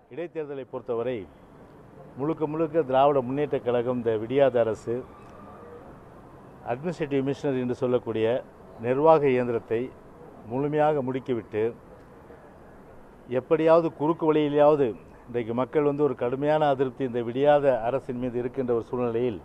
இடைத்தேர்தலை பொறுத்தவரை முழுக்க முழுக்க திராவிட முன்னேற்றக் கழகம் இந்த விடியாத அரசு அட்மினிஸ்ட்ரேட்டிவ் மிஷினரி என்று சொல்லக்கூடிய நிர்வாக இயந்திரத்தை முழுமையாக முடுக்கிவிட்டு எப்படியாவது குறுக்கு வழியிலாவது இன்றைக்கு மக்கள் வந்து ஒரு கடுமையான அதிருப்தி இந்த விடியாத அரசின் மீது இருக்கின்ற ஒரு சூழ்நிலையில்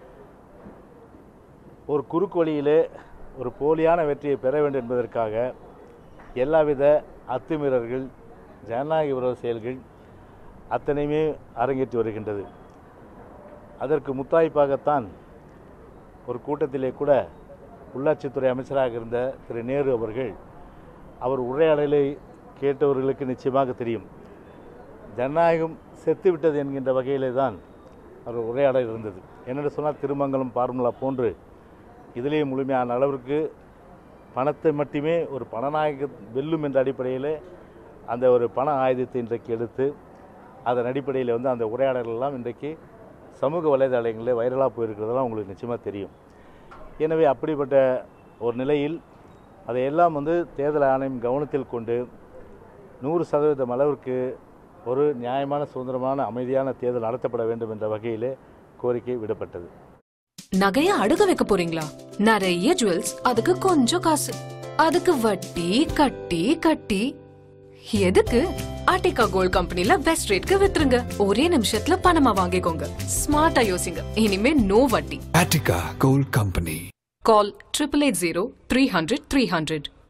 ஒரு குறுக்கு வழியிலே ஒரு போலியான வெற்றியை பெற வேண்டும் என்பதற்காக எல்லாவித அத்துமீறல்கள் ஜனநாயக விரோத செயல்கள் அத்தனையுமே அரங்கேற்றி வருகின்றது அதற்கு முத்தாய்ப்பாகத்தான் ஒரு கூட்டத்திலே கூட உள்ளாட்சித்துறை அமைச்சராக இருந்த திரு நேரு அவர்கள் அவர் உரையாடலை கேட்டவர்களுக்கு நிச்சயமாக தெரியும் ஜனநாயகம் செத்துவிட்டது என்கின்ற வகையிலே தான் அவர் உரையாடல் இருந்தது என்னென்னு சொன்னால் திருமங்கலம் பார்முலா போன்று இதிலேயே முழுமையான அளவிற்கு பணத்தை மட்டுமே ஒரு பணநாயக வெல்லும் என்ற அடிப்படையில் அந்த ஒரு பண ஆயுதத்தை இன்றைக்கு எடுத்து அதன் அடிப்படையில் வந்து அந்த உரையாடல்கள் எல்லாம் இன்றைக்கு சமூக வலைதளங்களில் வைரலாக போயிருக்கிறதெல்லாம் உங்களுக்கு நிச்சயமாக தெரியும் எனவே அப்படிப்பட்ட ஒரு நிலையில் அதையெல்லாம் வந்து தேர்தல் ஆணையம் கவனத்தில் கொண்டு நூறு சதவீதம் அளவிற்கு ஒரு நியாயமான சுதந்திரமான அமைதியான தேர்தல் நடத்தப்பட வேண்டும் என்ற வகையிலே கோரிக்கை விடப்பட்டது நகைய அடுக்க வைக்க போறீங்களா நிறைய ஜுவல்ஸ் அதுக்கு கொஞ்சம் காசு அதுக்கு வட்டி கட்டி கட்டி எதுக்கு ஆர்டிகா கோல்ட் கம்பெனில பெஸ்ட் ரேட்க்கு வித்துருங்க ஒரே நிமிஷத்துல பணமா வாங்கிக்கோங்க ஸ்மார்ட்டா யோசிங்க இனிமே நோ வட்டி Attica Gold Company. Call triple eight zero three hundred three hundred